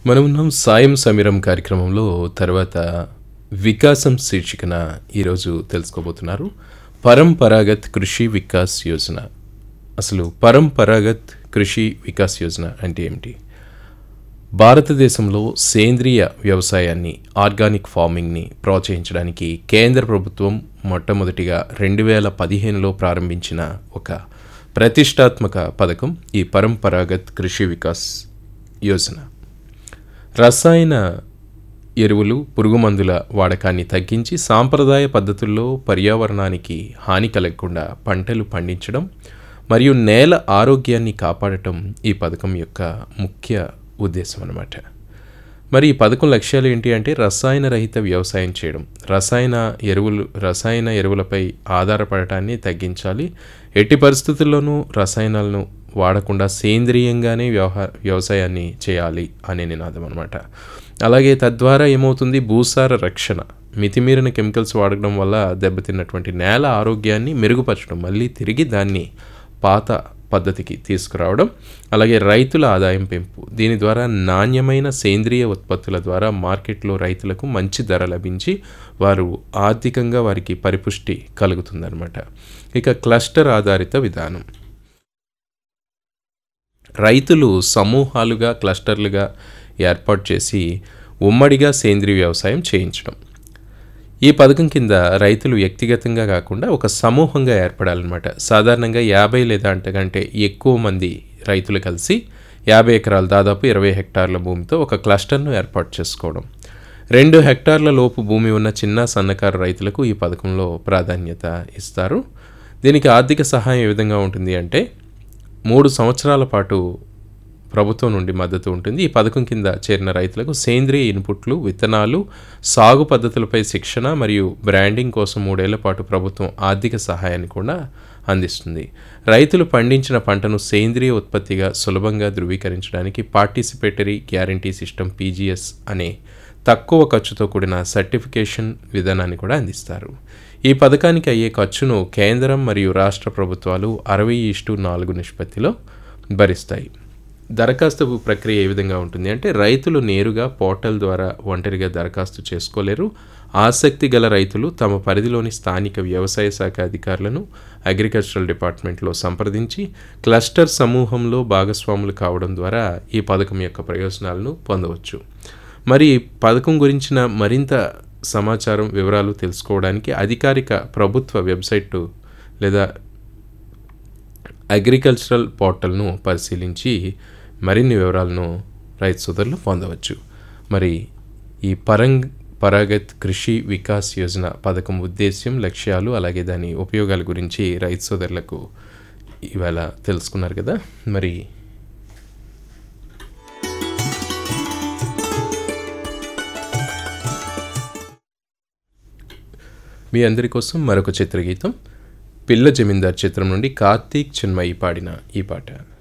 మనం ఉన్నాం సాయం సమీరం కార్యక్రమంలో తర్వాత వికాసం శీర్షికన ఈరోజు తెలుసుకోబోతున్నారు పరంపరాగత్ కృషి వికాస్ యోజన అసలు పరంపరాగత్ కృషి వికాస్ యోజన అంటే ఏమిటి భారతదేశంలో సేంద్రియ వ్యవసాయాన్ని ఆర్గానిక్ ఫార్మింగ్ని ప్రోత్సహించడానికి కేంద్ర ప్రభుత్వం మొట్టమొదటిగా రెండు వేల పదిహేనులో ప్రారంభించిన ఒక ప్రతిష్టాత్మక పథకం ఈ పరంపరాగత్ కృషి వికాస్ యోజన రసాయన ఎరువులు పురుగుమందుల వాడకాన్ని తగ్గించి సాంప్రదాయ పద్ధతుల్లో పర్యావరణానికి హాని కలగకుండా పంటలు పండించడం మరియు నేల ఆరోగ్యాన్ని కాపాడటం ఈ పథకం యొక్క ముఖ్య ఉద్దేశం అన్నమాట మరి ఈ పథకం లక్ష్యాలు ఏంటి అంటే రసాయన రహిత వ్యవసాయం చేయడం రసాయన ఎరువులు రసాయన ఎరువులపై ఆధారపడటాన్ని తగ్గించాలి ఎట్టి పరిస్థితుల్లోనూ రసాయనాలను వాడకుండా సేంద్రియంగానే వ్యవహార వ్యవసాయాన్ని చేయాలి అనే నినాదం అనమాట అలాగే తద్వారా ఏమవుతుంది భూసార రక్షణ మితిమీరిన కెమికల్స్ వాడడం వల్ల దెబ్బతిన్నటువంటి నేల ఆరోగ్యాన్ని మెరుగుపరచడం మళ్ళీ తిరిగి దాన్ని పాత పద్ధతికి తీసుకురావడం అలాగే రైతుల ఆదాయం పెంపు దీని ద్వారా నాణ్యమైన సేంద్రియ ఉత్పత్తుల ద్వారా మార్కెట్లో రైతులకు మంచి ధర లభించి వారు ఆర్థికంగా వారికి పరిపుష్టి కలుగుతుందన్నమాట ఇక క్లస్టర్ ఆధారిత విధానం రైతులు సమూహాలుగా క్లస్టర్లుగా ఏర్పాటు చేసి ఉమ్మడిగా సేంద్రీయ వ్యవసాయం చేయించడం ఈ పథకం కింద రైతులు వ్యక్తిగతంగా కాకుండా ఒక సమూహంగా ఏర్పడాలన్నమాట సాధారణంగా యాభై లేదా అంతకంటే ఎక్కువ మంది రైతులు కలిసి యాభై ఎకరాలు దాదాపు ఇరవై హెక్టార్ల భూమితో ఒక క్లస్టర్ను ఏర్పాటు చేసుకోవడం రెండు హెక్టార్ల లోపు భూమి ఉన్న చిన్న సన్నకారు రైతులకు ఈ పథకంలో ప్రాధాన్యత ఇస్తారు దీనికి ఆర్థిక సహాయం ఏ విధంగా ఉంటుంది అంటే మూడు సంవత్సరాల పాటు ప్రభుత్వం నుండి మద్దతు ఉంటుంది ఈ పథకం కింద చేరిన రైతులకు సేంద్రియ ఇన్పుట్లు విత్తనాలు సాగు పద్ధతులపై శిక్షణ మరియు బ్రాండింగ్ కోసం మూడేళ్ల పాటు ప్రభుత్వం ఆర్థిక సహాయాన్ని కూడా అందిస్తుంది రైతులు పండించిన పంటను సేంద్రియ ఉత్పత్తిగా సులభంగా ధృవీకరించడానికి పార్టిసిపేటరీ గ్యారంటీ సిస్టమ్ పీజీఎస్ అనే తక్కువ ఖర్చుతో కూడిన సర్టిఫికేషన్ విధానాన్ని కూడా అందిస్తారు ఈ పథకానికి అయ్యే ఖర్చును కేంద్రం మరియు రాష్ట్ర ప్రభుత్వాలు అరవై ఇష్టు నాలుగు నిష్పత్తిలో భరిస్తాయి దరఖాస్తు ప్రక్రియ ఏ విధంగా ఉంటుంది అంటే రైతులు నేరుగా పోర్టల్ ద్వారా ఒంటరిగా దరఖాస్తు చేసుకోలేరు ఆసక్తి గల రైతులు తమ పరిధిలోని స్థానిక వ్యవసాయ శాఖ అధికారులను అగ్రికల్చరల్ డిపార్ట్మెంట్లో సంప్రదించి క్లస్టర్ సమూహంలో భాగస్వాములు కావడం ద్వారా ఈ పథకం యొక్క ప్రయోజనాలను పొందవచ్చు మరి ఈ పథకం గురించిన మరింత సమాచారం వివరాలు తెలుసుకోవడానికి అధికారిక ప్రభుత్వ వెబ్సైట్ లేదా అగ్రికల్చరల్ పోర్టల్ను పరిశీలించి మరిన్ని వివరాలను రైతు సోదరులు పొందవచ్చు మరి ఈ పరంగ్ పరాగత్ కృషి వికాస్ యోజన పథకం ఉద్దేశ్యం లక్ష్యాలు అలాగే దాని ఉపయోగాల గురించి రైతు సోదరులకు ఇవాళ తెలుసుకున్నారు కదా మరి మీ అందరి కోసం మరొక చిత్రగీతం పిల్ల జమీందార్ చిత్రం నుండి కార్తీక్ చిన్మయి పాడిన ఈ పాట